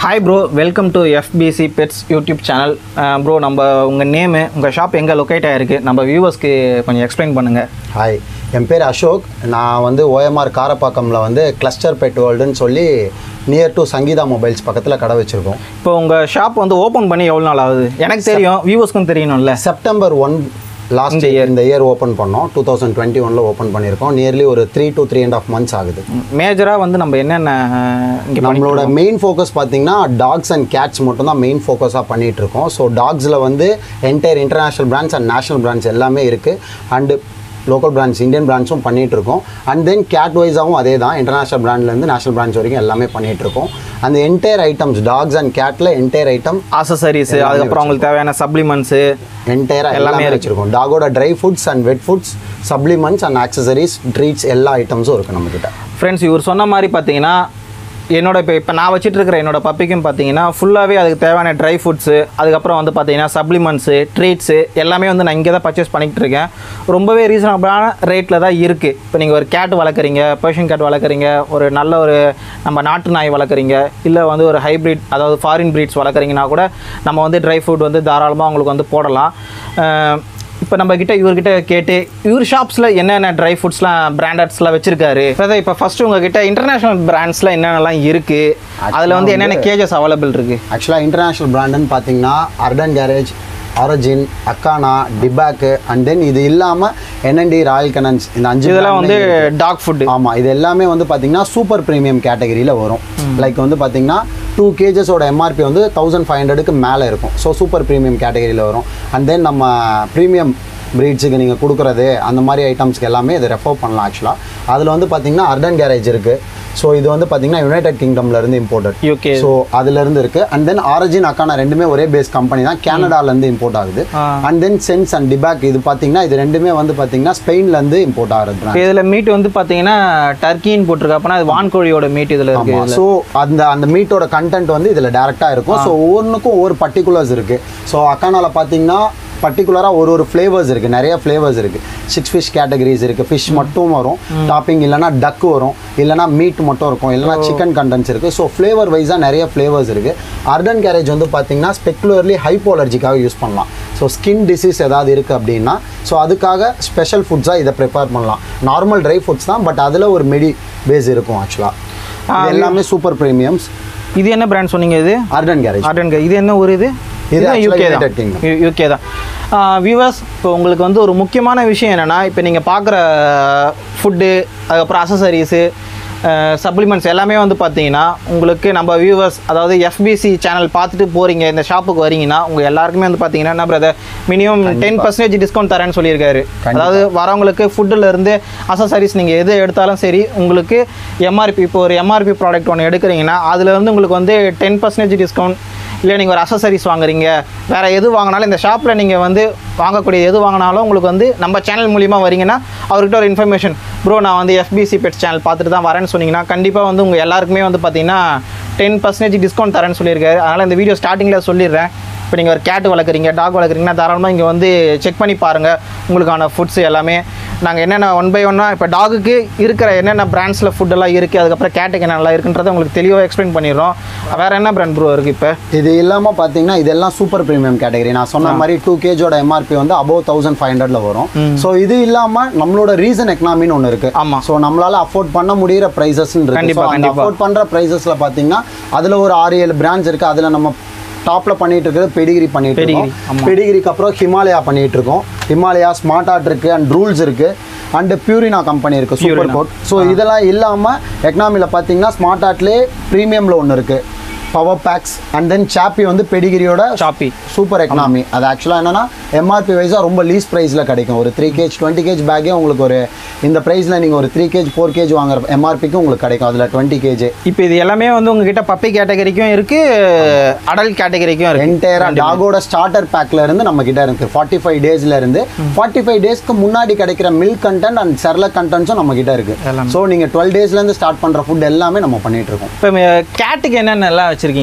Hi bro welcome to FC pets YouTube channel bro நம்ம உங்கள் name உங்கள் shop எங்கே லொக்கேட் ஆகிருக்கு நம்ம வியூவர்ஸ்க்கு கொஞ்சம் எக்ஸ்பிளைன் பண்ணுங்கள் ஹாய் என் பேர் அசோக் நான் வந்து ஓஎம்ஆர் காரப்பாக்கமில் வந்து கிளஸ்டர் பெட் வேர்ல்டுன்னு சொல்லி நியர் டு சங்கீதா மொபைல்ஸ் பக்கத்தில் கடை வச்சுருக்கோம் இப்போ உங்கள் ஷாப் வந்து ஓப்பன் பண்ணி எவ்வளோ நாள் ஆகுது எனக்கு தெரியும் வியூவர்ஸ்க்கும் தெரியணும்ல செப்டம்பர் ஒன் லாஸ்ட் இயர் இந்த இயர் ஓப்பன் பண்ணோம் டூ தௌசண்ட் டுவெண்ட்டி ஒனில் ஓப்பன் பண்ணியிருக்கோம் நியர்லி ஒரு three to three and half months ஆகுது மேஜராக வந்து நம்ம என்னென்ன இங்கே நம்மளோட மெயின் ஃபோக்கஸ் பார்த்தீங்கன்னா டாக்ஸ் அண்ட் கேட்ஸ் மட்டும் தான் மெயின் ஃபோக்கஸாக பண்ணிட்டு இருக்கோம் ஸோ டாக்ஸில் வந்து entire international brands and national brands எல்லாமே இருக்குது அண்டு லோக்கல் பிராண்ட்ஸ் இந்தியன் பிராண்ட்ஸும் பண்ணிட்டு இருக்கோம் அண்ட் தென் கேட் வைஸாகவும் அதே தான் இன்டர்நேஷனல் பிராண்ட்லேருந்து நேஷனல் பிராண்ட்ஸ் வரைக்கும் எல்லாமே பண்ணிட்டு இருக்கோம் அந்த என்டையர் ஐட்டம்ஸ் டாக்ஸ் அண்ட் கேட்டில் என்டையர் ஐட்டம் ஆசசரிஸ் அதுக்கப்புறம் உங்களுக்கு தேவையான சப்ளிமெண்ட்ஸு என்டையராக எல்லாமே வச்சுருக்கோம் டாகோட dry foods and wet foods supplements and accessories treats எல்லா ஐட்டம்ஸும் இருக்குது நம்மக்கிட்ட ஃப்ரெண்ட்ஸ் இவர் சொன்ன மாதிரி பார்த்தீங்கன்னா என்னோட இப்போ இப்போ நான் வச்சுட்டு இருக்கிற என்னோட பப்பிக்கும் பார்த்தீங்கன்னா ஃபுல்லாகவே அதுக்கு தேவையான ட்ரை ஃபுட்ஸு அதுக்கப்புறம் வந்து பார்த்தீங்கன்னா சப்ளிமெண்ட்ஸு ட்ரீட்ஸு எல்லாமே வந்து நான் இங்கே தான் பர்ச்சேஸ் பண்ணிக்கிட்டு இருக்கேன் ரொம்பவே ரீசனபிளான ரேட்டில் தான் இருக்குது இப்போ நீங்கள் ஒரு கேட் வளர்க்குறீங்க பர்ஷியன் கேட் வளர்க்குறீங்க ஒரு நல்ல ஒரு நம்ம நாட்டு நாய் வளர்க்குறீங்க இல்லை வந்து ஒரு ஹைப்ரிட் அதாவது ஃபாரின் ப்ரீட்ஸ் வளர்க்குறீங்கன்னா கூட நம்ம வந்து ட்ரை ஃபுட் வந்து தாராளமாக உங்களுக்கு வந்து போடலாம் இப்போ நம்ம கிட்ட இவர்கிட்ட கேட்டு இவர் ஷாப்ஸில் என்னென்ன ட்ரை ஃபுட்ஸ்லாம் பிராண்டட்ஸ்லாம் வச்சிருக்காரு அதாவது இப்போ ஃபர்ஸ்ட் உங்ககிட்ட இன்டர்நேஷனல் பிராண்ட்ஸ்லாம் என்னென்னலாம் இருக்கு அதில் வந்து என்னென்ன கேஜஸ் அவைலபிள் இருக்கு ஆக்சுவலாக இன்டர்நேஷ்னல் பிராண்டுன்னு பார்த்தீங்கன்னா அர்டன் கேரேஜ் ஆரிஜின் அக்கானா டிபேக்கு அண்ட் தென் இது இல்லாமல் என்என்டி ராயல் கனன்ஸ் இந்த அஞ்சு இதெல்லாம் brand வந்து மே இருக்கு. டாக் ஃபுட்டு ஆமாம் இது எல்லாமே வந்து பார்த்தீங்கன்னா சூப்பர் ப்ரீமியம் கேட்டகரியில் வரும் லைக் வந்து பார்த்தீங்கன்னா டூ கேஜஸோட எம்ஆர்பி வந்து தௌசண்ட் ஃபைவ் ஹண்ட்ரடுக்கு மேலே இருக்கும் ஸோ சூப்பர் ப்ரீமியம் கேட்டகரியில் வரும் அண்ட் தென் நம்ம ப்ரீமியம் ப்ரீட்ஸுக்கு நீங்கள் கொடுக்குறது அந்த மாதிரி ஐட்டம்ஸ்க்கு எல்லாமே இதை ரெஃபர் பண்ணலாம் ஆக்சுவலாக அதில் வந்து பார்த்தீங்கன்னா அர்டன் கேரேஜ் இருக்குது ஸோ இது வந்து பார்த்தீங்கன்னா யுனைடெட் கிங்டம்ல இருந்து இம்போர்ட்டட் யூகே ஸோ அதுலேருந்து இருக்குது அண்ட் தென் ஆரிஜின் அக்கானா ரெண்டுமே ஒரே பேஸ் கம்பெனி தான் கேனடாலேருந்து இம்போர்ட் ஆகுது ஆ. அண்ட் தென் சென்ஸ் அண்ட் டிபேக் இது பார்த்தீங்கன்னா இது ரெண்டுமே வந்து பார்த்தீங்கன்னா ஸ்பெயின்லேருந்து இம்போர்ட் ஆகிறது இப்போ இதில் மீட் வந்து பார்த்தீங்கன்னா டர்க்கின்னு போட்டிருக்கு அப்போனா அது வான்கோழியோட மீட் இதில் இருக்கு ஆமாம் ஸோ அந்த அந்த மீட்டோட கண்டென்ட் வந்து இதில் டேரெக்டாக இருக்கும் ஸோ ஒவ்வொன்றுக்கும் ஒவ்வொரு பர்டிகுலர்ஸ் இருக்குது ஸோ அக்கானால பார்த்தீங்கன்னா பர்டிகுலராக ஒரு ஒரு ஃப்ளேவர்ஸ் இருக்குது நிறைய ஃப்ளேவர்ஸ் இருக்குது சிக்ஸ் ஃபிஷ் கேட்டகரிஸ் இருக்குது ஃபிஷ் மட்டும் வரும் டாப்பிங் இல்லைனா டக் வரும் இல்லைனா மீட் மட்டும் இருக்கும் இல்லைனா சிக்கன் கண்டென்ட்ஸ் இருக்குது ஸோ ஃப்ளேவர் வைஸாக நிறைய ஃப்ளேவர்ஸ் இருக்குது அர்டன் கேரேஜ் வந்து பார்த்தீங்கன்னா ஸ்பெக்குலர்லி ஹைப்போலர்ஜிக்காக யூஸ் பண்ணலாம் ஸோ ஸ்கின் டிசீஸ் ஏதாவது இருக்குது அப்படின்னா ஸோ அதுக்காக ஸ்பெஷல் ஃபுட்ஸாக இதை ப்ரிப்பேர் பண்ணலாம் நார்மல் ட்ரை ஃபுட்ஸ் தான் பட் அதில் ஒரு மெடி பேஸ் இருக்கும் ஆக்சுவலாக எல்லாமே சூப்பர் ப்ரீமியம்ஸ் இது என்ன பிராண்ட் சொன்னீங்க இது அர்டன் கேரேஜ் ஆர்டன் இது என்ன ஒரு இது இது இதுதான் actually யூகே United தான் Kingdom. யூகே தான் வியூவர்ஸ் இப்போ உங்களுக்கு வந்து ஒரு முக்கியமான விஷயம் என்னென்னா இப்போ நீங்கள் பார்க்குற ஃபுட்டு அதுக்கப்புறம் அசசரிஸு சப்ளிமெண்ட்ஸ் எல்லாமே வந்து பார்த்தீங்கன்னா உங்களுக்கு நம்ம வியூவர்ஸ் அதாவது எஃபிசி சேனல் பார்த்துட்டு போகிறீங்க இந்த ஷாப்புக்கு வரீங்கன்னா உங்கள் எல்லாருக்குமே வந்து பார்த்தீங்கன்னா என்ன brother minimum ten percentage discount தரேன்னு சொல்லியிருக்காரு அதாவது வரவங்களுக்கு ஃபுட்டில் இருந்து அசசரிஸ் நீங்கள் எது எடுத்தாலும் சரி உங்களுக்கு எம்ஆர்பி இப்போ ஒரு எம்ஆர்பி ப்ராடக்ட் ஒன்று எடுக்கிறீங்கன்னா அதில் வந்து உங்களுக்கு வந்து டென் பர்சன்டேஜ் டிஸ்கவுண்ட் இல்லை நீங்கள் ஒரு அசசரிஸ் வாங்குறீங்க வேறு எது வாங்கினாலும் இந்த ஷாப்பில் நீங்கள் வந்து வாங்கக்கூடிய எது வாங்கினாலும் உங்களுக்கு வந்து நம்ம சேனல் மூலிமா வரீங்கன்னா அவர்கிட்ட ஒரு இன்ஃபர்மேஷன் ப்ரோ நான் வந்து எஃபிசி பெட் சேனல் பார்த்துட்டு தான் வரேன்னு சொன்னீங்கன்னா கண்டிப்பாக வந்து உங்கள் எல்லாருக்குமே வந்து பார்த்தீங்கன்னா டென் பர்சன்டேஜ் டிஸ்கவுண்ட் தரேன்னு சொல்லியிருக்காரு அதனால் இந்த வீடியோ ஸ்டார்டிங்கில் சொல்லிடுறேன் இப்போ நீங்கள் ஒரு கேட் வளர்க்குறீங்க டாக் வளர்க்குறீங்கன்னா தாராளமாக இங்கே வந்து செக் பண்ணி பாருங்கள் உங்களுக்கான ஃபுட்ஸ் எல்லாமே நாங்கள் என்னென்ன ஒன் பை ஒன்னாக இப்போ டாகுக்கு இருக்கிற என்னென்ன பிராண்ட்ஸில் ஃபுட்டெல்லாம் இருக்குது அதுக்கப்புறம் கேட்டுக்கு என்னென்னலாம் இருக்குன்றதை உங்களுக்கு தெளிவாக எக்ஸ்பிளைன் பண்ணிடுறோம் வேறு என்ன பிராண்ட் ப்ரோ இருக்குது இப்போ இது இல்லாமல் பார்த்தீங்கன்னா இதெல்லாம் சூப்பர் ப்ரீமியம் கேட்டகரி நான் சொன்ன மாதிரி டூ கேஜோட எம்ஆர்பி வந்து அபவ் தௌசண்ட் ஃபைவ் ஹண்ட்ரட்ல வரும் ஸோ இது இல்லாமல் நம்மளோட ரீசன் எக்கனாமின்னு ஒன்று இருக்கு ஆமா. ஸோ நம்மளால அஃபோர்ட் பண்ண முடியிற ப்ரைஸஸ் இருக்கு கண்டிப்பா, So, அந்த கண்டிப்பா. அஃபோர்ட் பண்ணுற ப்ரைஸஸில் பார்த்தீங்கன்னா அதில் ஒரு ஆறு ஏழு பிராண்ட்ஸ் இருக்கு அதில் நம்ம டாப்ல பண்ணிட்டு இருக்கிறது பெடிகிரி பண்ணிட்டு Pedigree, இருக்கோம் பெடிகிரிக்கு அப்புறம் ஹிமாலயா பண்ணிட்டு இருக்கோம் ஹிமாலயா ஸ்மார்ட் ஆர்ட் இருக்கு அண்ட் ரூல்ஸ் இருக்கு அண்ட் பியூரினா கம்பெனி இருக்கு சூப்பர் Purina. கோட் ஸோ இதெல்லாம் இல்லாமல் எக்கனாமியில் பார்த்தீங்கன்னா ஸ்மார்ட் ஆர்ட்லேயே ப்ரீமியமில் ஒன்று இருக்கு power packs and then Chappi வந்து பெடிகிரியோட ஷாப்பி சூப்பர் எக்கனாமி அது ஆக்சுவலாக என்னன்னா எம்ஆர்பி வைஸாக ரொம்ப லீஸ் ப்ரைஸில் கிடைக்கும் ஒரு த்ரீ கேஜ் டுவெண்ட்டி கேஜ் பேக்கே உங்களுக்கு ஒரு இந்த ப்ரைஸில் நீங்கள் ஒரு த்ரீ கேஜ் ஃபோர் கேஜ் வாங்குற எம்ஆர்பிக்கு உங்களுக்கு கிடைக்கும் அதில் டுவெண்ட்டி கேஜ் இப்போ இது எல்லாமே வந்து உங்ககிட்ட பப்பி கேட்டகரிக்கும் இருக்குது அடல்ட் கேட்டகரிக்கும் இருக்குது என்டையராக டாகோட ஸ்டார்டர் பேக்ல இருந்து நம்ம கிட்ட இருக்கு ஃபார்ட்டி ஃபைவ் டேஸ்ல இருந்து ஃபார்ட்டி ஃபைவ் டேஸ்க்கு முன்னாடி கிடைக்கிற மில்க் கண்டென்ட் அண்ட் செர்ல கண்டென்ட்ஸும் நம்ம கிட்ட இருக்கு எல்லாமே. ஸோ நீங்கள் டுவெல் டேஸ்லேருந்து ஸ்டார்ட் பண்ணுற ஃபுட் எல்லாமே நம்ம பண்ணிட்டு இருக்கோம் இப்போ கேட்டுக்கு என்னென்னலாம் வச்சுருக்கீங்க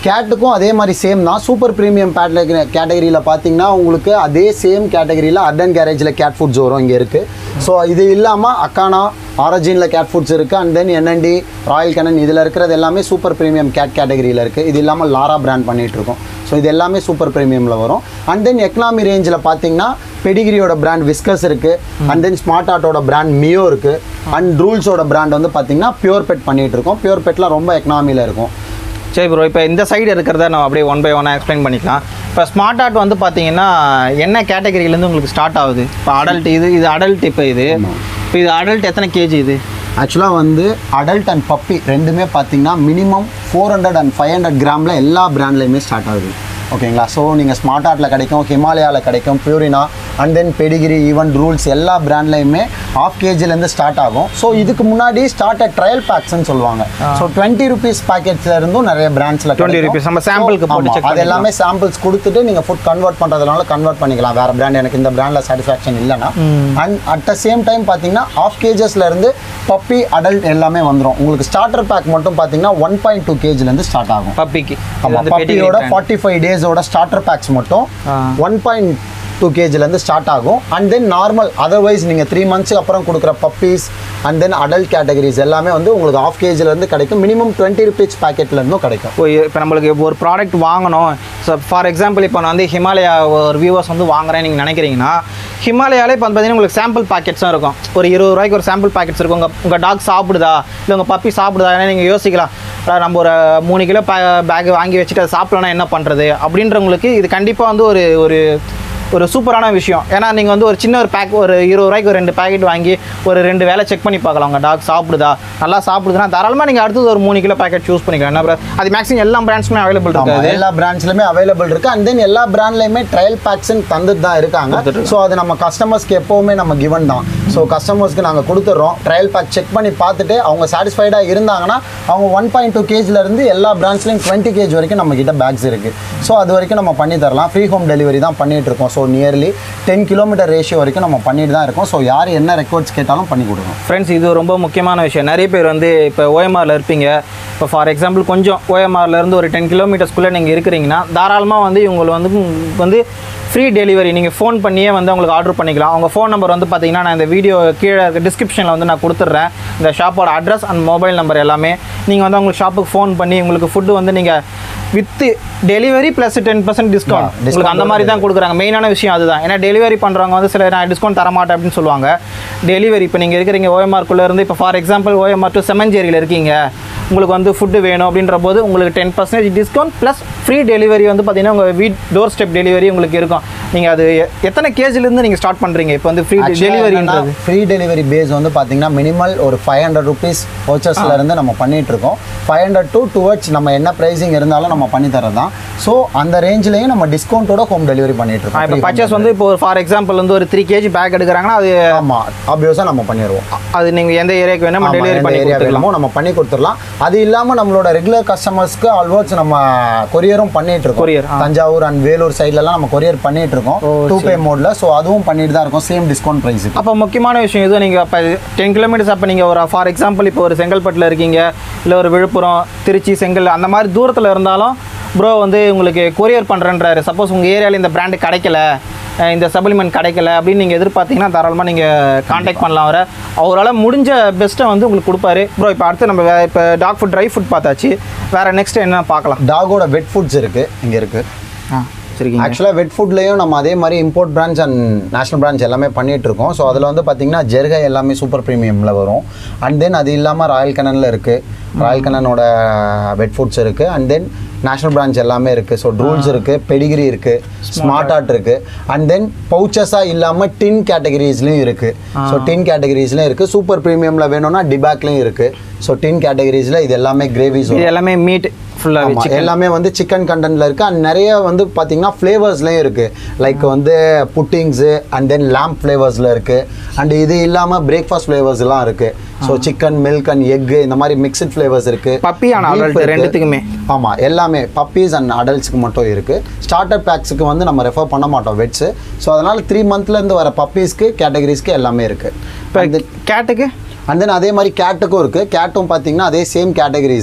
கேட்டுக்கும் அதே மாதிரி சேம் தான் சூப்பர் ப்ரீமியம் கேட்டகரியில் பார்த்தீங்கன்னா உங்களுக்கு அதே சேம் கேட்டகரியில் அர்டன் கேரேஜில் கேட் ஃபுட்ஸ் வரும் இங்கே இருக்குது ஸோ இது இல்லாமல் அக்கானா ஆரஜினில் கேட் ஃபுட்ஸ் இருக்குது and then NND Royal Canin இதில் இருக்கிறது எல்லாமே சூப்பர் ப்ரீமியம் கேட் கேட்டகரியில் இருக்குது இது இல்லாமல் லாரா பிராண்ட் பண்ணிட்டு இருக்கோம் ஸோ இது எல்லாமே சூப்பர் ப்ரீமியமில் வரும் அண்ட் தென் எக்கனாமி ரேஞ்சில் பார்த்தீங்கன்னா பெடிகிரியோட பிராண்ட் விஸ்கஸ் இருக்குது அண்ட் தென் ஸ்மார்ட் ஆர்ட்டோட பிராண்ட் மியோ இருக்குது அண்ட் ரூல்ஸோட பிராண்ட் வந்து பார்த்தீங்கன்னா பியூர் பெட் பண்ணிட்டு இருக்கோம் பியூர் பெட்லாம் ரொம்ப எக்கனாமியில் இருக்கும் சரி ப்ரோ இப்போ இந்த சைடு இருக்கிறத நம்ம அப்படியே ஒன் பை ஒன்னாக எக்ஸ்பிளைன் பண்ணிக்கலாம் இப்போ ஸ்மார்ட் ஆர்ட் வந்து பார்த்தீங்கன்னா என்ன கேட்டகரியிலேருந்து உங்களுக்கு ஸ்டார்ட் ஆகுது இப்போ அடல்ட் இது இது அடல்ட் இப்போ இது இப்போ இது அடல்ட் எத்தனை கேஜி இது ஆக்சுவலாக வந்து அடல்ட் அண்ட் பப்பி ரெண்டுமே பார்த்தீங்கன்னா minimum four hundred and five hundred கிராமில் எல்லா பிராண்ட்லேயுமே ஸ்டார்ட் ஆகுது ஓகேங்களா ஸோ நீங்கள் ஸ்மார்ட் ஆர்ட்டில் கிடைக்கும் ஹிமாலயாவில் கிடைக்கும் Purina and then Pedigree even Drools எல்லா பிராண்ட்லையுமே ஆஃப் கேஜிலேருந்து ஸ்டார்ட் ஆகும் ஸோ இதுக்கு முன்னாடி ஸ்டார்ட் அட் ட்ரையல் பேக்ஸ்னு சொல்லுவாங்க ஸோ டுவெண்ட்டி ருபீஸ் பேக்கெட்ஸ்ல இருந்தும் நிறைய பிராண்ட்ஸில் 20 rupees. நம்ம sample க்கு போட்டு check அது எல்லாமே சாம்பிள்ஸ் கொடுத்துட்டு நீங்கள் ஃபுட் கன்வெர்ட் பண்ணுறதுனால கன்வெர்ட் பண்ணிக்கலாம் வேறு பிராண்ட் எனக்கு இந்த பிராண்டில் சாட்டிஸ்ஃபேக்ஷன் இல்லைன்னா and at the same time பார்த்தீங்கன்னா ஆஃப் கேஜஸ்ல இருந்து பப்பி அடல்ட் எல்லாமே வந்துடும் உங்களுக்கு ஸ்டார்டர் பேக் மட்டும் பார்த்தீங்கன்னா ஒன் பாயிண்ட் டூ கேஜிலேருந்து ஸ்டார்ட் ஆகும் பப்பிக்கு ஆமாம் பப்பியோட ஃபார்ட்டி ஃபைவ் டேஸோட ஸ்டார்டர் பேக்ஸ் மட்டும் ஆ. ஒன் பாயிண்ட் டூ கேஜிலேருந்து ஸ்டார்ட் ஆகும் அண்ட் தென் நார்மல் அதர்வைஸ் நீங்கள் த்ரீ மந்த்ஸ்க்கு அப்புறம் கொடுக்குற puppies and then adult categories எல்லாமே வந்து உங்களுக்கு ஆஃப் கேஜிலேருந்து கிடைக்கும் மினிமம் டுவெண்ட்டி ருபீஸ் பேக்கெட்லேருந்தும் கிடைக்கும் இப்போ இப்போ நம்மளுக்கு இப்போ ஒரு ப்ராடக்ட் வாங்கணும் ஸோ ஃபார் எக்ஸாம்பிள் இப்போ நான் வந்து ஹிமாலயா ஒரு வியூவர்ஸ் வந்து வாங்குறேன் நீங்கள் நினைக்கிறீங்கன்னா ஹிமாலயாலே இப்போ வந்து பார்த்தீங்கன்னா உங்களுக்கு சாம்பிள் பாக்கெட்ஸும் இருக்கும் ஒரு இருபது ரூபாய்க்கு ஒரு சாம்பிள் பாக்கெட்ஸ் இருக்கும் உங்கள் உங்கள் டாக் சாப்பிடுதா இல்லை உங்கள் பப்பி சாப்பிடுதா ஏன்னா நீங்கள் யோசிக்கலாம் அடா, நம்ம ஒரு மூணு கிலோ பேக் வாங்கி வச்சுட்டு அதை சாப்பிடலன்னா என்ன பண்ணுறது அப்படின்றவங்களுக்கு இது கண்டிப்பாக வந்து ஒரு ஒரு ஒரு சூப்பரான விஷயம் ஏன்னா நீங்கள் வந்து ஒரு சின்ன ஒரு பேக் ஒரு இருபது ரூபாய்க்கு ஒரு ரெண்டு பேக்கெட் வாங்கி ஒரு ரெண்டு வேலை செக் பண்ணி பார்க்கலாம் உங்கள் டாக் சாப்பிடுதா நல்லா சாப்பிடுதுன்னா தாராளமாக நீங்கள் அடுத்தது ஒரு மூணு கிலோ பேக்கெட் சூஸ் பண்ணிக்கலாம் என்ன bro? அது மேக்ஸிமம் எல்லா பிராண்ட்ஸுமே அவைலபிள் ஆமா, இருக்காது எல்லா பிராண்ட்ஸ்லையுமே அவைலபிள் இருக்கு அண்ட் தென் எல்லா பிராண்ட்லையுமே ட்ரையல் பேக்ஸ்ன்னு தந்துட்டு தான் இருக்காங்க கொடுத்துட்டு ஸோ அது நம்ம கஸ்டமர்ஸ்க்கு எப்போவுமே நம்ம கிவன் தான் ஸோ கஸ்டமர்ஸ்க்கு நாங்கள் கொடுத்துட்றோம் ட்ரையல் பேக் செக் பண்ணி பார்த்துட்டு அவங்க சாட்டிஸ்ஃபைடாக இருந்தாங்கன்னா அவங்க ஒன் பாயிண்ட் டூ இருந்து எல்லா பிராண்ட்ஸ்லையும் டுவெண்ட்டி கேஜ் வரைக்கும் நம்ம கிட்ட பேக்ஸ் இருக்கு ஸோ அது வரைக்கும் நம்ம பண்ணி தரலாம் ஃப்ரீ ஹோம் டெலிவரி தான் பண்ணிட்டு இருக்கோம் so nearly ten kilometre ratio வரைக்கும் நம்ம பண்ணிட்டு தான் இருக்கோம் ஸோ யார் என்ன ரெக்கார்ட்ஸ் கேட்டாலும் பண்ணி கொடுக்கணும் ஃப்ரெண்ட்ஸ் இது ரொம்ப முக்கியமான விஷயம் நிறைய பேர் வந்து இப்போ ஓஎம்ஆரில் இருப்பீங்க இப்போ ஃபார் எக்ஸாம்பிள் கொஞ்சம் OMR ல இருந்து ஒரு டென் கிலோமீட்டர்ஸ்குள்ளே நீங்கள் இருக்கிறீங்கன்னா தாராளமாக வந்து இவங்களை வந்து உங்களுக்கு வந்து ஃப்ரீ டெலிவரி நீங்கள் ஃபோன் பண்ணியே வந்து அவங்களுக்கு ஆர்டர் பண்ணிக்கலாம் அவங்க ஃபோன் நம்பர் வந்து பார்த்தீங்கன்னா நான் இந்த வீடியோ கீழே டிஸ்கிரிப்ஷனில் வந்து நான் கொடுத்துட்றேன் இந்த ஷாப்போட அட்ரஸ் அண்ட் மொபைல் நம்பர் எல்லாமே நீங்கள் வந்து உங்களுக்கு ஷாப்புக்கு ஃபோன் பண்ணி உங்களுக்கு ஃபுட்டு வந்து நீங்கள் with delivery plus ten percent discount discount உங்களுக்கு அந்த மாதிரி தான் கொடுக்குறாங்க மெயினான விஷயம் அதுதான் ஏன்னா டெலிவரி பண்ணுறவங்க வந்து சில நான் டிஸ்கவுண்ட் தர மாட்டேன் அப்படின்னு சொல்லுவாங்க டெலிவரி இப்போ நீங்கள் இருக்கிறீங்க ஓஎம்ஆர்க்குள்ளே இருந்து இப்போ ஃபார் எக்ஸாம்பிள் ஓஎம்ஆர் டு செமஞ்சேரியில் இருக்கீங்க உங்களுக்கு வந்து ஃபுட்டு வேணும் அப்படின்ற போது உங்களுக்கு ten percentage discount plus free delivery வந்து பார்த்தீங்கன்னா உங்கள் வீட் டோர் ஸ்டெப் டெலிவரி உங்களுக்கு இருக்கும் நீங்கள் அது எ- எத்தனை கேஜிலேருந்து நீங்கள் ஸ்டார்ட் பண்ணுறீங்க இப்போ வந்து ஃப்ரீ டெலிவரின்றது ஃப்ரீ டெலிவரி பேஸ் வந்து பார்த்தீங்கன்னா மினிமல் ஒரு ஃபைவ் ஹண்ட்ரட் ருபீஸ் இருந்து நம்ம பண்ணிட்டு இருக்கோம் ஃபைவ் ஹண்ட்ரட் டு டுவர்ட்ஸ் நம்ம என்ன ப்ரைஸிங் இருந்தாலும் நம்ம பண்ணி தரது தான் ஸோ அந்த ரேஞ்சிலையும் நம்ம டிஸ்கவுண்ட்டோட ஹோம் டெலிவரி பண்ணிட்டு இப்போ இருக்கோம் பர்ச்சேஸ் வந்து இப்போ ஃபார் எக்ஸாம்பிள் வந்து ஒரு த்ரீ கேஜி பேக் எடுக்கிறாங்கன்னா அது ஆமாம் ஆப்வியஸாக நம்ம பண்ணிடுவோம் அது நீங்கள் எந்த ஏரியாவுக்கு வேணும் ஆமா, டெலிவரி எந்த பண்ணி ஏரியா கொடுத்துக்கலாம் வேணுமோ நம்ம பண்ணி கொடுத்துடலாம் அது இல்லாமல் நம்மளோட ரெகுலர் கஸ்டமர்ஸ்க்கு ஆல்மோஸ்ட் நம்ம கொரியரும் பண்ணிட்டு இருக்கோம் Courier, ஆ. தஞ்சாவூர் அண்ட் வேலூர் சைட்லலாம் நம்ம கொரியர் பண்ணிட்டு இருக்கோம் ஓ, டூ பே மோட்ல ஸோ அதுவும் பண்ணிட்டு தான் இருக்கோம் சேம் டிஸ்கவுண்ட் ப்ரைஸுக்கு அப்போ முக்கியமான விஷயம் இது நீங்கள் அப்போ டென் கிலோமீட்டர்ஸ் அப்போ நீங்கள் ஒரு ஃபார் எக்ஸாம்பிள் இப்போ ஒரு செங்கல்பட்டில் இருக்கீங்க இல்லை ஒரு விழுப்புரம் திருச்சி செங்கல் அந்த மாதிரி தூரத்தில் இருந்தாலும் ப்ரோ வந்து உங்களுக்கு கொரியர் பண்ணுறேன்றாரு சப்போஸ் உங்கள் ஏரியாவில் இந்த பிராண்டு கிடைக்கல அஹ் இந்த சப்ளிமெண்ட் கிடைக்கல அப்படின்னு நீங்கள் எதிர்பார்த்தீங்கன்னா தாராளமாக நீங்கள் காண்டாக்ட் பண்ணலாம் அவரை அவரால் முடிஞ்ச பெஸ்ட்டை வந்து உங்களுக்கு கொடுப்பாரு ப்ரோ இப்போ அடுத்து நம்ம வே- இப்போ டாக் ஃபுட் ட்ரை ஃபுட் பார்த்தாச்சு வேறு நெக்ஸ்ட் என்ன பார்க்கலாம் டாகோட வெட் ஃபுட்ஸ் இருக்கு இங்க இருக்கு ஆ சரிங்க ஆக்சுவலாக வெட் ஃபுட்லேயும் நம்ம அதே மாதிரி import branch and national branch எல்லாமே பண்ணிட்டு இருக்கோம் ஸோ அதில் வந்து பார்த்தீங்கன்னா ஜெர்கை எல்லாமே சூப்பர் ப்ரீமியமில் வரும் அண்ட் தென் அது இல்லாமல் ராயல் கனனில் இருக்குது ராயல் கனனோட வெட் ஃபுட்ஸ் இருக்குது அண்ட் தென் நேஷனல் பிரான்ச் எல்லாமே இருக்குது ஸோ ரூல்ஸ் இருக்குது பெடிகிரி இருக்குது ஸ்மார்ட் ஆர்ட் இருக்குது அண்ட் தென் பவுச்சஸாக இல்லாமல் டின் கேட்டகரிஸ்லையும் இருக்குது ஸோ டின் கேட்டகரிஸ்லையும் இருக்குது சூப்பர் ப்ரீமியமில் வேணும்னா டிபேக்லையும் இருக்குது ஸோ டின் கேட்டகரிஸில் இது எல்லாமே கிரேவிஸ் இது எல்லாமே மீட் ஃபுல்லாக ஆமா, வச்சு எல்லாமே வந்து சிக்கன் கண்டென்ட்ல இருக்கு அண்ட் நிறைய வந்து பாத்தீங்கன்னா ஃப்ளேவர்ஸ்லயும் இருக்கு லைக் வந்து புட்டிங்ஸு அண்ட் தென் லேம்ப் ஃப்ளேவர்ஸ்ல இருக்கு அண்ட் இது இல்லாம பிரேக்ஃபாஸ்ட் ஃப்ளேவர்ஸ் எல்லாம் இருக்கு so chicken milk and egg இந்த மாதிரி மிக்சட் ஃப்ளேவர்ஸ் இருக்கு Puppy and Beef adult இருக்கு. ரெண்டுத்துக்குமே. ஆமா எல்லாமே பப்பீஸ் அண்ட் அடல்ட்ஸ்க்கு மட்டும் இருக்கு ஸ்டார்டர் பேக்ஸுக்கு வந்து நம்ம ரெஃபர் பண்ண மாட்டோம் வெட்ஸ் ஸோ அதனால த்ரீ மந்த்ல இருந்து வர பப்பீஸ்க்கு கேட்டகரிஸ்க்கு எல்லாமே இருக்கு இப்போ கேட்டுக்கு அண்ட் தென் அதே மாதிரி கேட்டுக்கும் இருக்குது கேட்டும் பார்த்தீங்கன்னா அதே சேம் கேட்டகரிஸ் தான்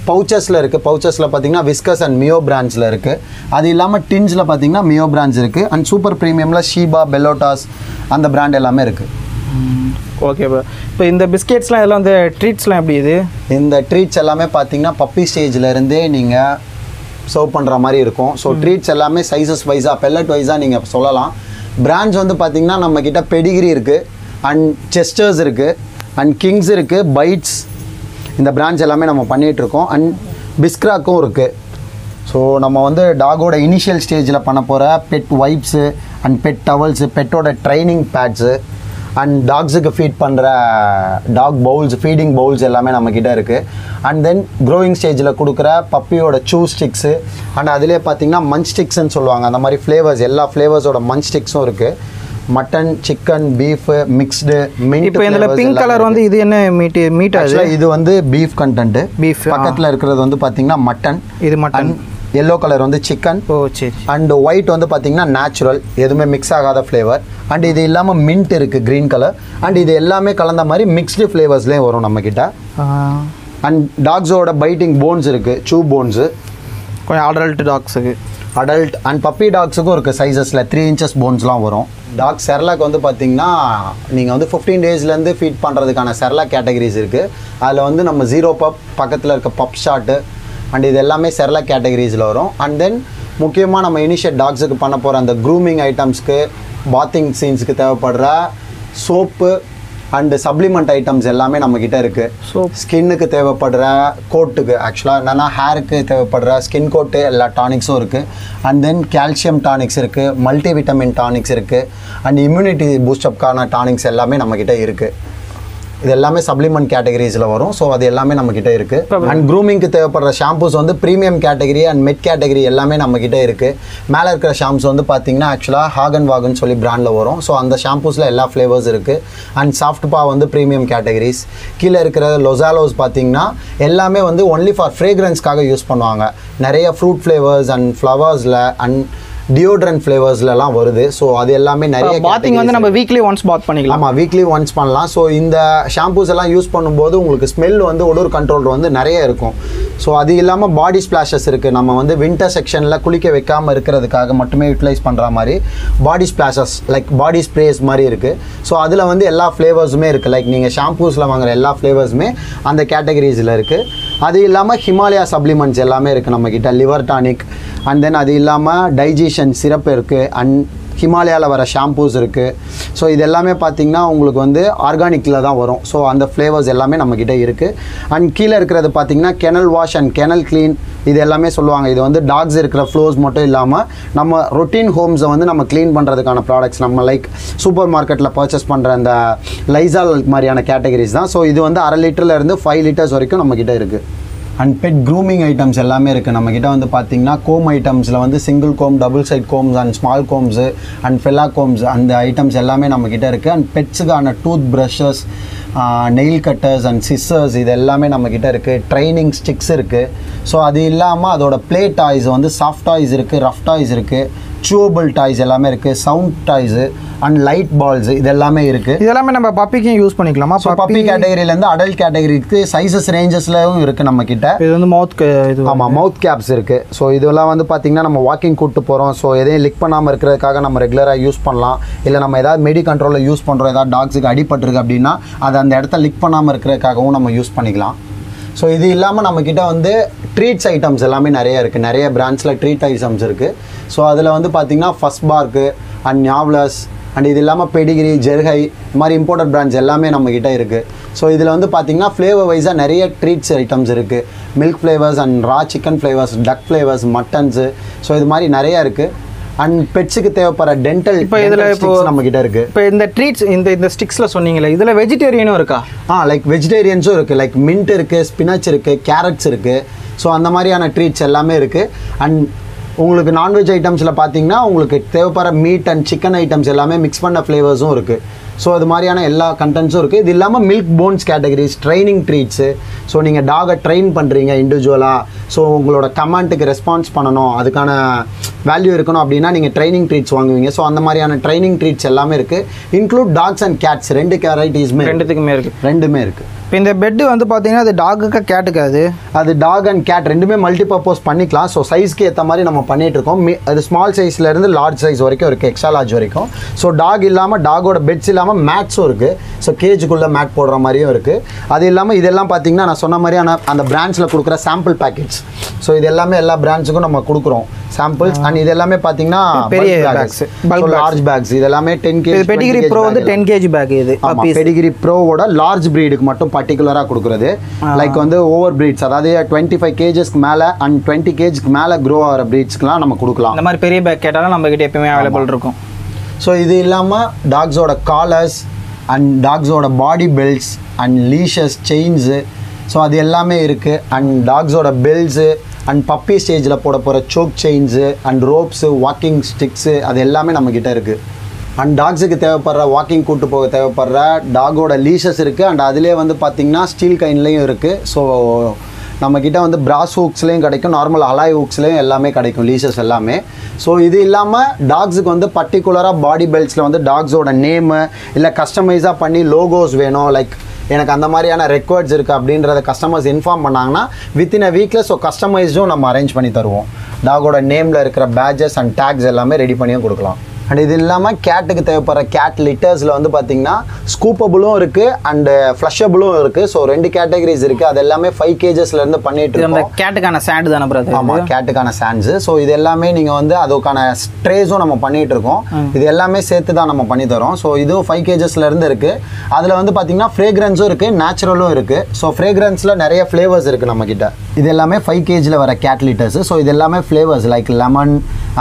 பவுச்சஸில் இருக்குது பவுச்சஸில் பார்த்தீங்கன்னா விஸ்கஸ் அண்ட் மியோ பிராண்ட்ஸில் இருக்குது அது இல்லாமல் டின்ஸில் பார்த்தீங்கன்னா மியோ பிராண்ட்ஸ் இருக்குது அண்ட் சூப்பர் ப்ரீமியமில் ஷீபா பெல்லோட்டாஸ் அந்த பிராண்ட் எல்லாமே இருக்குது ஓகே ப்ரோ இப்போ இந்த பிஸ்கெட்ஸ்லாம் இதெல்லாம் வந்து ட்ரீட்ஸ்லாம் எப்படி இது இந்த ட்ரீட்ஸ் எல்லாமே பார்த்தீங்கன்னா பப்பி ஸ்டேஜ்ல இருந்தே நீங்கள் சர்வ் பண்ணுற மாதிரி இருக்கும் ஸோ ட்ரீட்ஸ் எல்லாமே சைஸஸ் வைஸாக பெல்லட் வைஸாக நீங்கள் சொல்லலாம் பிராண்ட்ஸ் வந்து பார்த்தீங்கன்னா நம்மக்கிட்ட பெடிகிரி இருக்குது அண்ட் செஸ்டர்ஸ் இருக்குது அண்ட் கிங்ஸ் இருக்குது பைட்ஸ் இந்த பிராண்ட்ஸ் எல்லாமே நம்ம பண்ணிகிட்டு இருக்கோம் அண்ட் பிஸ்க்ராக்கும் இருக்குது ஸோ நம்ம வந்து டாகோட இனிஷியல் ஸ்டேஜில் பண்ண போகிற pet wipes and pet towels பெட்டோட ட்ரைனிங் பேட்ஸு அண்ட் டாக்ஸுக்கு ஃபீட் பண்ணுற டாக் பவுல்ஸ் ஃபீடிங் பவுல்ஸ் எல்லாமே நம்மக்கிட்ட இருக்குது அண்ட் தென் க்ரோயிங் ஸ்டேஜில் கொடுக்குற பப்பியோட சூ ஸ்டிக்ஸு அண்ட் அதிலே பார்த்தீங்கன்னா மஞ்ச் ஸ்டிக்ஸ்ன்னு சொல்லுவாங்க அந்த மாதிரி ஃப்ளேவர்ஸ் எல்லா ஃப்ளேவர்ஸோட மஞ்ச் ஸ்டிக்ஸும் இருக்குது mutton chicken beef mixed mint இப்போ இதில் பிங்க் கலர் வந்து இது என்ன மீட் மீட் அது ஆக்சுவலாக இது வந்து பீஃப் கண்டென்ட் Beef, ஆ. பக்கத்தில் இருக்கிறது வந்து பார்த்தீங்கன்னா மட்டன் இது மட்டன் எல்லோ கலர் வந்து சிக்கன் ஓ சரி அண்ட் ஒயிட் வந்து பார்த்தீங்கன்னா நேச்சுரல் எதுவுமே மிக்ஸ் ஆகாத ஃப்ளேவர் அண்ட் இது இல்லாமல் மின்ட் இருக்குது க்ரீன் கலர் அண்ட் இது எல்லாமே கலந்த மாதிரி மிக்ஸ்டு ஃப்ளேவர்ஸ்லேயும் வரும் நம்மக்கிட்ட ஆ, அண்ட் டாக்ஸோட பைட்டிங் போன்ஸ் இருக்குது சூ போன்ஸு கொஞ்சம் அடல்ட் டாக்ஸுக்கு அடல்ட் அண்ட் பப்பி டாக்ஸுக்கும் இருக்குது சைஸஸில் த்ரீ இன்ச்சஸ் போன்ஸ்லாம் வரும் டாக் செர்லாக் வந்து பார்த்தீங்கன்னா நீங்கள் வந்து ஃபிஃப்டீன் டேஸ்லேருந்து ஃபீட் பண்ணுறதுக்கான செர்லாக் கேட்டகரிஸ் இருக்குது அதில் வந்து நம்ம ஜீரோ பப் பக்கத்தில் இருக்க பப் ஷாட்டு அண்ட் இது எல்லாமே செர்லாக் கேட்டகரிஸில் வரும் அண்ட் தென் முக்கியமாக நம்ம இனிஷியட் டாக்ஸுக்கு பண்ண போகிற அந்த க்ரூமிங் ஐட்டம்ஸ்க்கு பாத்திங் சீன்ஸுக்கு தேவைப்படுற சோப்பு அண்டு சப்ளிமெண்ட் ஐட்டம்ஸ் எல்லாமே நம்மக்கிட்ட இருக்குது Soap. ஸ்கின்னுக்கு தேவைப்படுற கோட்டுக்கு ஆக்சுவலாக என்னென்னா ஹேருக்கு தேவைப்படுற ஸ்கின் கோட்டு எல்லா டானிக்ஸும் இருக்குது அண்ட் தென் கால்சியம் டானிக்ஸ் இருக்குது மல்டி விட்டமின் டானிக்ஸ் இருக்குது அண்ட் இம்யூனிட்டி பூஸ்டப்கான டானிக்ஸ் எல்லாமே நம்மக்கிட்ட இருக்குது இது எல்லாமே சப்ளிமெண்ட் கேட்டகரிஸில் வரும் ஸோ அது எல்லாமே நம்மக்கிட்ட இருக்குது அண்ட் க்ரூமிங்க்கு தேவைப்படுற ஷாம்பூஸ் வந்து premium category and mid category எல்லாமே நம்மக்கிட்ட இருக்குது மேலே இருக்கிற ஷாம்பூஸ் வந்து பார்த்தீங்கன்னா ஆக்சுவலாக ஹாகன் வாகன் சொல்லி பிராண்டில் வரும் ஸோ அந்த ஷாம்பூஸில் எல்லா ஃப்ளேவர்ஸ் இருக்குது அண்ட் சாஃப்ட் பா வந்து ப்ரீமியம் கேட்டகரிஸ் கீழே இருக்கிற லொசாலோஸ் பார்த்தீங்கன்னா எல்லாமே வந்து ஒன்லி ஃபார் ஃப்ரேக்ரன்ஸ்க்காக யூஸ் பண்ணுவாங்க நிறைய ஃப்ரூட் ஃப்ளேவர்ஸ் அண்ட் ஃப்ளவர்ஸில் அண்ட் டியோட்ரண்ட் ஃப்ளேவர்ஸ்லலாம் வருது ஸோ அது எல்லாமே நிறைய பாத்திங் வந்து நம்ம வீக்லி ஒன்ஸ் பாத் பண்ணிக்கலாம் ஆமாம் வீக்லி ஒன்ஸ் பண்ணலாம் ஸோ இந்த ஷாம்பூஸ் எல்லாம் யூஸ் பண்ணும்போது உங்களுக்கு ஸ்மெல் வந்து ஒடூர் கண்ட்ரோல் வந்து நிறைய இருக்கும் ஸோ அது இல்லாமல் பாடி ஸ்பிளாஷஸ் இருக்குது நம்ம வந்து வின்டர் செக்ஷனில் குளிக்க வைக்காமல் இருக்கிறதுக்காக மட்டுமே யூட்டிலைஸ் பண்ணுற மாதிரி body splashes like body sprays மாதிரி இருக்குது ஸோ அதில் வந்து எல்லா ஃப்ளேவர்ஸுமே இருக்குது லைக் நீங்கள் ஷாம்பூஸில் வாங்குற எல்லா ஃப்ளேவர்ஸுமே அந்த கேட்டகரிஸில் இருக்குது அது இல்லாமல் ஹிமாலயா சப்ளிமெண்ட்ஸ் எல்லாமே இருக்குது நம்மக்கிட்ட லிவர் டானிக் அண்ட் தென் அது இல்லாமல் டைஜஷன் சிரப் இருக்குது அண்ட் ஹிமாலயாவில் வர ஷாம்பூஸ் இருக்குது ஸோ இது எல்லாமே பார்த்தீங்கன்னா உங்களுக்கு வந்து ஆர்கானிக்கில் தான் வரும் ஸோ அந்த ஃப்ளேவர்ஸ் எல்லாமே நம்மக்கிட்ட இருக்குது அண்ட் கீழே இருக்கிறது பார்த்தீங்கன்னா kennel wash and kennel clean இது எல்லாமே சொல்லுவாங்க இது வந்து டாக்ஸ் இருக்கிற ஃப்ளோஸ் மட்டும் இல்லாமல் நம்ம ரொட்டீன் ஹோம்ஸை வந்து நம்ம க்ளீன் பண்ணுறதுக்கான ப்ராடக்ட்ஸ் நம்ம லைக் சூப்பர் மார்க்கெட்டில் பர்ச்சேஸ் பண்ணுற அந்த லைசால் மாதிரியான கேட்டகரிஸ் தான் ஸோ இது வந்து அரை லிட்டர்ல இருந்து ஃபைவ் லிட்டர்ஸ் வரைக்கும் நம்மக்கிட்ட இருக்குது அண்ட் பெட் க்ரூமிங் ஐட்டம்ஸ் எல்லாமே இருக்குது நம்மக்கிட்ட வந்து பார்த்தீங்கன்னா கோம் ஐட்டம்ஸில் வந்து single comb double side combs and small combs and flea combs அந்த ஐட்டம்ஸ் எல்லாமே நம்மக்கிட்ட இருக்குது அண்ட் பெட்ஸுக்கான tooth brushes nail cutters and scissors இது எல்லாமே நம்மக்கிட்ட இருக்குது ட்ரைனிங் ஸ்டிக்ஸ் இருக்குது ஸோ அது இல்லாமல் அதோட ப்ளே டாய்ஸ் வந்து சாஃப்ட் டாய்ஸ் இருக்குது ரஃப் டாய்ஸ் இருக்குது சூவபிள் டாய்ஸ் எல்லாமே இருக்குது sound toys and light balls இது எல்லாமே இருக்குது இதெல்லாமே நம்ம பப்பிக்கும் யூஸ் பண்ணிக்கலாமா ஸோ பப்பி கேட்டகரியிலேருந்து அடல்ட் கேட்டகரிக்கு சைஸஸ் ரேஞ்சஸ்லையும் இருக்குது நம்மக்கிட்ட இது வந்து மவுத் இது ஆமாம் மவுத் கேப்ஸ் இருக்குது ஸோ இதெல்லாம் வந்து பார்த்திங்கன்னா நம்ம வாக்கிங் கூப்பிட்டு போகிறோம் ஸோ எதையும் லிக் பண்ணாமல் இருக்கிறதுக்காக நம்ம ரெகுலராக யூஸ் பண்ணலாம் இல்லை நம்ம ஏதாவது மெடி கண்ட்ரோலில் யூஸ் பண்ணுறோம் ஏதாவது டாக்ஸுக்கு அடிபட்டிருக்கு அப்படின்னா அதை அந்த இடத்த லிக் பண்ணாமல் இருக்கிறதுக்காகவும் நம்ம யூஸ் பண்ணிக்கலாம் ஸோ இது இல்லாமல் நம்மக்கிட்ட வந்து ட்ரீட்ஸ் ஐட்டம்ஸ் எல்லாமே நிறைய இருக்குது நிறைய பிராண்ட்ஸில் ட்ரீட் ஐட்டம்ஸ் இருக்குது ஸோ அதில் வந்து பார்த்திங்கன்னா first bark and Gnawlers and இது இல்லாமல் பெடிகிரி ஜெர்ஹை இந்த மாதிரி இம்போர்ட்டட் பிராண்ட்ஸ் எல்லாமே நம்மக்கிட்ட இருக்குது ஸோ இதில் வந்து பார்த்திங்கன்னா ஃப்ளேவர் வைஸாக நிறைய ட்ரீட்ஸ் ஐட்டம்ஸ் இருக்குது milk flavours and raw chicken flavours duck flavours muttons so இது மாதிரி நிறையா இருக்குது அண்ட் பெட்ஸுக்கு தேவைப்படுற டென்டல் இப்போ இதுல இப்போ நம்மக்கிட்ட இருக்குது இப்போ இந்த ட்ரீட்ஸ் இந்த இந்த ஸ்டிக்ஸில் சொன்னீங்களே இதில் வெஜிடேரியனும் இருக்கா ஆ லைக் வெஜிடேரியன்ஸும் இருக்குது லைக் மின்ட் இருக்குது ஸ்பினாச் இருக்குது கேரட்ஸ் இருக்குது ஸோ அந்த மாதிரியான ட்ரீட்ஸ் எல்லாமே இருக்குது அண்ட் உங்களுக்கு நான்வெஜ் ஐட்டம்ஸில் பார்த்தீங்கன்னா உங்களுக்கு தேவைப்படுற மீட் அண்ட் சிக்கன் ஐட்டம்ஸ் எல்லாமே மிக்ஸ் பண்ண ஃப்ளேவர்ஸும் இருக்குது ஸோ அது மாதிரியான எல்லா கண்டென்ட்ஸும் இருக்குது இது இல்லாமல் milk bones categories training treats so நீங்கள் டாகை ட்ரெயின் பண்ணுறீங்க இண்டிவிஜுவலாக ஸோ உங்களோட கமாண்டுக்கு ரெஸ்பான்ஸ் பண்ணணும் அதுக்கான வேல்யூ இருக்கணும் அப்படின்னா நீங்கள் ட்ரைனிங் ட்ரீட்ஸ் வாங்குவீங்க ஸோ அந்த மாதிரியான ட்ரைனிங் ட்ரீட்ஸ் எல்லாமே இருக்குது இன்க்ளூட் டாக்ஸ் அண்ட் கேட்ஸ் ரெண்டு வெரைட்டிஸுமே ரெண்டுத்துக்குமே இருக்கு ரெண்டுமே இருக்குது இப்போ இந்த பெட்டு வந்து பார்த்தீங்கன்னா அது டாகுக்கா கேட்டுக்கு அது அது டாக் அண்ட் கேட் ரெண்டுமே மல்டி பர்பஸ் பண்ணிக்கலாம் ஸோ சைஸ்க்கு ஏற்ற மாதிரி நம்ம பண்ணிட்டு இருக்கோம் மி- அது ஸ்மால் சைஸ்ல இருந்து லார்ஜ் சைஸ் வரைக்கும் இருக்குது எக்ஸ்ட்ரா லார்ஜ் வரைக்கும் ஸோ டாக் இல்லாமல் டாகோட பெட்ஸ் இல்லாமல் மேட்ஸும் இருக்குது ஸோ கேஜுக்குள்ளே மேட் போடுற மாதிரியும் இருக்குது அது இல்லாமல் இதெல்லாம் பார்த்தீங்கன்னா நான் சொன்ன மாதிரியான அந்த பிராண்ட்ஸில் கொடுக்குற சாம்பிள் பேக்கெட்ஸ் ஸோ இது எல்லாமே எல்லா பிராண்ட்ஸுக்கும் நம்ம கொடுக்குறோம் சாம்பிள்ஸ் அண்ட் இது எல்லாமே பார்த்தீங்கன்னா பெரிய bags, bulk bags. Large bags இது எல்லாமே டென் இது கேஜி பெடிகிரி ப்ரோ வந்து டென் கேஜி பேக் இது puppies. பெடிகிரி ப்ரோவோட லார்ஜ் ப்ரீடுக்கு மட்டும் பர்டிகுலராக கொடுக்குறது லைக் வந்து ஓவர் ப்ரீட்ஸ் அதாவது டுவெண்ட்டி ஃபைவ் கேஜஸ்க்கு மேலே அண்ட் டுவெண்ட்டி கேஜ்க்கு மேலே க்ரோ ஆகிற ப்ரீட்ஸ்க்குலாம் நம்ம கொடுக்கலாம் இந்த மாதிரி பெரிய பேக் கேட்டாலும் நம்ம கிட்ட எப்பயுமே அவைலபிள் இருக்கும் ஸோ இது இல்லாமல் டாக்ஸோட காலர்ஸ் அண்ட் டாக்ஸோட body belts and leashes chains so அது எல்லாமே இருக்குது அண்ட் டாக்ஸோட பெல்ட்ஸு அண்ட் பப்பி ஸ்டேஜில் போட போகிற choke chains and ropes walking sticks அது எல்லாமே நம்மக்கிட்ட இருக்குது அண்ட் டாக்ஸுக்கு தேவைப்படுற வாக்கிங் கூட்டு போக தேவைப்படுற டாகோட லீஷஸ் இருக்குது அண்ட் அதிலே வந்து பார்த்திங்கன்னா ஸ்டீல் கைன்லேயும் இருக்குது ஸோ நம்மக்கிட்ட வந்து பிராஸ் ஹூக்ஸ்லேயும் கிடைக்கும் நார்மல் அலாய் ஹூக்ஸ்லேயும் எல்லாமே கிடைக்கும் லீசஸ் எல்லாமே ஸோ இது இல்லாமல் டாக்ஸுக்கு வந்து பர்டிகுலராக பாடி பெல்ட்ஸில் வந்து டாக்ஸோட நேமு இல்லை கஸ்டமைஸாக பண்ணி லோகோஸ் வேணும் லைக் எனக்கு அந்த மாதிரியான ரெக்கார்ட்ஸ் இருக்குது அப்படின்றத கஸ்டமர்ஸ் இன்ஃபார்ம் பண்ணாங்கன்னா வித்தின் அ வீக்கில் ஸோ கஸ்டமைஸ்டும் நம்ம அரேஞ்ச் பண்ணி தருவோம் டாகோட நேமில் இருக்கிற பேட்சஸ் அண்ட் டேக்ஸ் எல்லாமே ரெடி பண்ணியும் கொடுக்கலாம் அண்ட் இது இல்லாமல் கேட்டுக்கு தேவைப்படுற கேட் லிட்டர்ஸில் வந்து பார்த்தீங்கன்னா ஸ்கூப்பபுளும் இருக்குது அண்டு ஃப்ளஷபிளும் இருக்குது ஸோ ரெண்டு கேட்டகரிஸ் இருக்குது அது எல்லாமே ஃபைவ் கேஜஸ்லேருந்து பண்ணிட்டு இது அந்த இருக்கோம் கேட்டுக்கான சாண்டு தானே பிரதர் ஆமாம் கேட்டுக்கான சாண்ட்ஸு ஸோ இது எல்லாமே நீங்கள் வந்து அதுக்கான ஸ்ட்ரேஸும் நம்ம பண்ணிட்டு இருக்கோம் இது எல்லாமே சேர்த்து தான் நம்ம பண்ணி தரோம் ஸோ இதுவும் ஃபைவ் கேஜஸ்லேருந்து இருக்குது அதில் வந்து பார்த்தீங்கன்னா ஃப்ரேக்ரன்ஸும் இருக்குது நேச்சுரலும் இருக்குது ஸோ ஃப்ரேக்ரன்ஸில் நிறைய ஃப்ளேவர்ஸ் இருக்குது நம்மக்கிட்ட இது எல்லாமே ஃபைவ் கேஜில் வர கேட் லிட்டர்ஸு ஸோ இது எல்லாமே ஃப்ளேவர்ஸ் லைக் லெமன்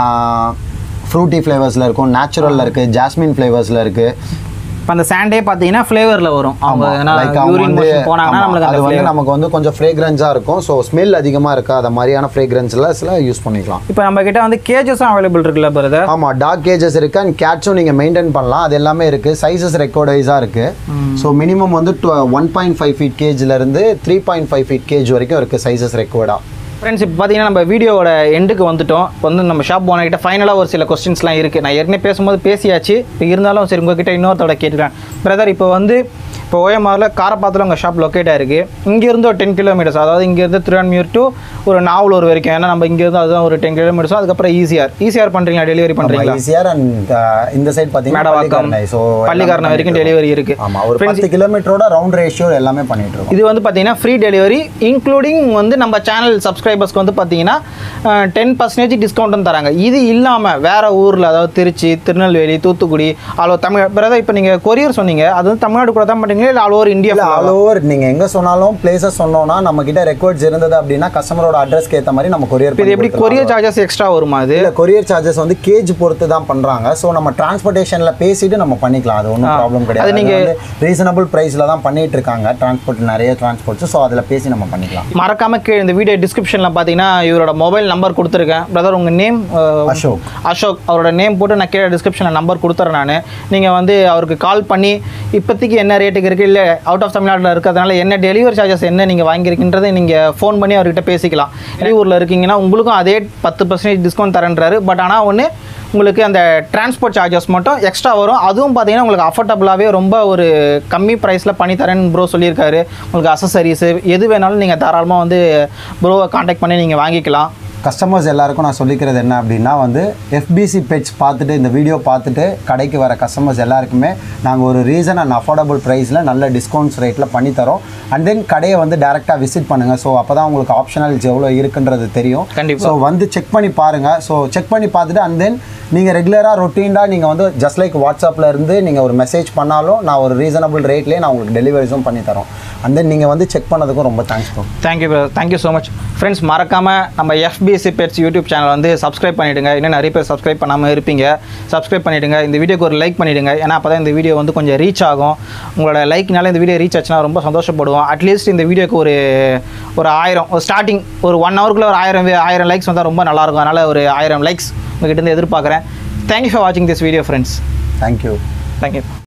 ஃப்ரூட்டி ஃப்ளேவர்ஸில் இருக்கும் நேச்சுரலில் இருக்குது ஜாஸ்மின் ஃப்ளேவர்ஸில் இருக்குது இப்போ அந்த சாண்டே பார்த்தீங்கன்னா ஃப்ளேவரில் வரும் அவங்க ஆமா. ஏன்னா Like அவங்க யூரின் வந்து- மோஷன் போனாங்கன்னா ஆமா. நம்மளுக்கு அது அந்த வந்து flavor. நமக்கு வந்து கொஞ்சம் ஃப்ரேக்ரன்ஸாக இருக்கும் ஸோ ஸ்மெல் அதிகமாக இருக்காத மாதிரியான ஃப்ரேக்ரன்ஸ்லாம் சில யூஸ் பண்ணிக்கலாம் இப்போ நம்ம கிட்ட வந்து கேஜஸும் அவைலபிள் இருக்குல்ல பிரதர் ஆமாம் டாக் கேஜஸ் இருக்குது அண்ட் கேட்ஸும் நீங்கள் மெயின்டைன் பண்ணலாம் அது எல்லாமே இருக்குது சைஸஸ் ரெக்கார்டைஸாக இருக்குது ஸோ மினிமம் வந்து ஒன் பாயிண்ட் ஃபைவ் ஃபீட் கேஜ்லேருந்து three point five feet cage வரைக்கும் இருக்குது சைஸஸ் ரெக்கார்டாக ஃப்ரெண்ட்ஸ் இப்போ பார்த்தீங்கன்னா நம்ம வீடியோவோட எண்டுக்கு வந்துட்டோம் இப்போ வந்து நம்ம ஷாப் ஓனர்கிட்ட ஃபைனலாக ஒரு சில கொஸ்டின்ஸ்லாம் இருக்குது நான் ஏற்கனவே பேசும்போது பேசியாச்சு இப்போ இருந்தாலும் சரி உங்ககிட்ட இன்னொருத்தோட கேட்டுக்கிறேன் பிரதர் இப்போ வந்து இப்போ ஓஎம்ஆரில் காரப்பாத்தில் உங்கள் ஷாப் லொக்கேட் ஆயிருக்கு இங்கேருந்து ஒரு டென் கிலோமீட்டர்ஸ் அதாவது இங்கேருந்து திருவான்மியூர் டு ஒரு நாவலூர் வரைக்கும் ஏன்னா நம்ம இங்கேருந்து அதுதான் ஒரு டென் கிலோமீட்டர்ஸும் அதுக்கப்புறம் ஈஸிஆர் ஈஸிஆர் பண்ணுறீங்களா டெலிவரி பண்ணுறீங்களா ஈஸியர் அண்ட் இந்த சைடு பார்த்தீங்கன்னா மேடவாக்கம் பள்ளிக்கரணை ஸோ பள்ளிக்காரணை வரைக்கும் டெலிவரி இருக்குது ஆமாம் ஒரு பத்து கிலோமீட்டரோட ரவுண்ட் ரேஷியோ எல்லாமே பண்ணிட்டு இருக்கோம் இது வந்து பார்த்தீங்கன்னா ஃப்ரீ டெலிவரி இன்க்ளூடிங் வந்து நம்ம சேனல் சப்ஸ்கிரைபர்ஸ்க்கு வந்து பார்த்தீங்கன்னா டென் பர்சன்டேஜ் டிஸ்கவுண்ட்டும் தராங்க இது இல்லாமல் வேற ஊரில் அதாவது திருச்சி திருநெல்வேலி தூத்துக்குடி ஆல் தமிழ் பிரதர் இப்போ நீங்கள் கொரியர் சொன்னீங்க அது வந்து தமிழ்நாடு கூட தான் பண்ணுறீங்களா இல்லை ஆல் ஓவர் இந்தியா இல்லை ஆல் ஓவர் நீங்கள் எங்கே சொன்னாலும் பிளேசஸ் சொன்னோம்னா நம்ம கிட்ட ரெக்கார்ட்ஸ் இருந்தது அப்படின்னா கஸ்டமரோட அட்ரஸ்க்கு ஏற்ற மாதிரி நம்ம கொரியர் இது எப்படி கொரியர் சார்ஜஸ் எக்ஸ்ட்ரா வருமா அது இல்லை கொரியர் சார்ஜஸ் வந்து கேஜ் பொறுத்து தான் பண்ணுறாங்க ஸோ நம்ம டிரான்ஸ்போர்ட்டேஷனில் பேசிட்டு நம்ம பண்ணிக்கலாம் அது ஒன்றும் ப்ராப்ளம் கிடையாது அது நீங்க- நீங்க ரீசனபிள் ப்ரைஸில் தான் பண்ணிட்டு இருக்காங்க டிரான்ஸ்போர்ட் நிறைய டிரான்ஸ்போர்ட்ஸ் ஸோ அதில் பேசி நம்ம பண்ணிக்கலாம் மறக்காம கீழே இந்த வீடியோ டிஸ்கிரிப்ஷனில் பார்த்தீங்கன்னா இவரோட மொபைல் நம்பர் கொடுத்துருக்கேன் பிரதர் உங்கள் நேம் அசோக் அசோக் அவரோட நேம் போட்டு நான் கீழே டிஸ்கிரிப்ஷனில் நம்பர் கொடுத்துறேன் நான் நீங்கள் வந்து அவருக்கு கால் பண்ணி இப்போதைக்கு என்ன ரேட்டுக்கு இருக்குது இல்லை அவுட் ஆஃப் தமிழ்நாட்டில் இருக்கிறதுனால என்ன டெலிவரி சார்ஜஸ் என்ன நீங்கள் வாங்கியிருக்கின்றதை நீங்கள் ஃபோன் பண்ணி அவர்கிட்ட பேசிக்கலாம் வெளியூரில் இருக்கீங்கன்னா உங்களுக்கும் அதே பத்து பர்சன்டேஜ் டிஸ்கவுண்ட் தரேன்றாரு பட் ஆனால் ஒன்று உங்களுக்கு அந்த டிரான்ஸ்போர்ட் சார்ஜஸ் மட்டும் எக்ஸ்ட்ரா வரும் அதுவும் பார்த்தீங்கன்னா உங்களுக்கு அஃபோர்டபுளாகவே ரொம்ப ஒரு கம்மி ப்ரைஸில் பண்ணி தரேன்னு ப்ரோ சொல்லியிருக்காரு உங்களுக்கு அசசரிஸு எது வேணாலும் நீங்கள் தாராளமாக வந்து ப்ரோவை காண்டாக்ட் பண்ணி நீங்கள் வாங்கிக்கலாம் கஸ்டமர்ஸ் எல்லாருக்கும் நான் சொல்லிக்கிறது என்ன அப்படின்னா வந்து எஃபிசி பெட்ஸ் பார்த்துட்டு இந்த வீடியோ பார்த்துட்டு கடைக்கு வர கஸ்டமர்ஸ் எல்லாருக்குமே நாங்கள் ஒரு ரீசன் அண்ட் அஃபோர்டபுள் ப்ரைஸில் நல்ல டிஸ்கவுண்ட்ஸ் ரேட்டில் பண்ணி தரோம் அண்ட் தென் கடையை வந்து டேரெக்டாக விசிட் பண்ணுங்கள் ஸோ அப்போ தான் உங்களுக்கு ஆப்ஷனல்ஸ் எவ்வளோ இருக்குன்றது தெரியும் கண்டிப்பா. ஸோ வந்து செக் பண்ணி பாருங்கள் ஸோ செக் பண்ணி பார்த்துட்டு அண்ட் தென் நீங்கள் ரெகுலராக ரொட்டீனாக நீங்கள் வந்து ஜஸ்ட் லைக் வாட்ஸ்அப்பில் இருந்து நீங்கள் ஒரு மெசேஜ் பண்ணாலும் நான் ஒரு ரீசனபிள் ரேட்லேயே நான் உங்களுக்கு டெலிவரிஸும் பண்ணி தரோம் அண்ட் தென் நீங்கள் வந்து செக் பண்ணதுக்கும் ரொம்ப thanks bro thank you thank you so much friends மறக்காமல் நம்ம எஃபிஎஸ்சி பெட்ஸ் யூடியூப் சேனல் வந்து சப்ஸ்கிரைப் பண்ணிவிடுங்க இன்னும் நிறைய பேர் சப்ஸ்கிரைப் பண்ணாமல் இருப்பீங்க சப்ஸ்கிரைப் பண்ணிவிடுங்க இந்த வீடியோக்கு ஒரு லைக் பண்ணிவிடுங்க ஏன்னா அப்போ தான் இந்த வீடியோ வந்து கொஞ்சம் ரீச் ஆகும் உங்களோட லைக்னால இந்த வீடியோ ரீச் ஆச்சுன்னா ரொம்ப சந்தோஷப்படுவோம் அட்லீஸ்ட் இந்த வீடியோக்கு ஒரு ஒரு ஆயிரம் ஒரு ஸ்டார்டிங் ஒரு ஒன் ஹவருக்குள்ள ஒரு ஆயிரம் வே- ஆயிரம் லைக்ஸ் வந்தால் ரொம்ப நல்லாயிருக்கும் அதனால் ஒரு ஆயிரம் லைக்ஸ் உங்ககிட்ட இருந்து எதிர்பார்க்குறேன் தேங்க்யூ ஃபார் வாட்சிங் this video friends thank you thank you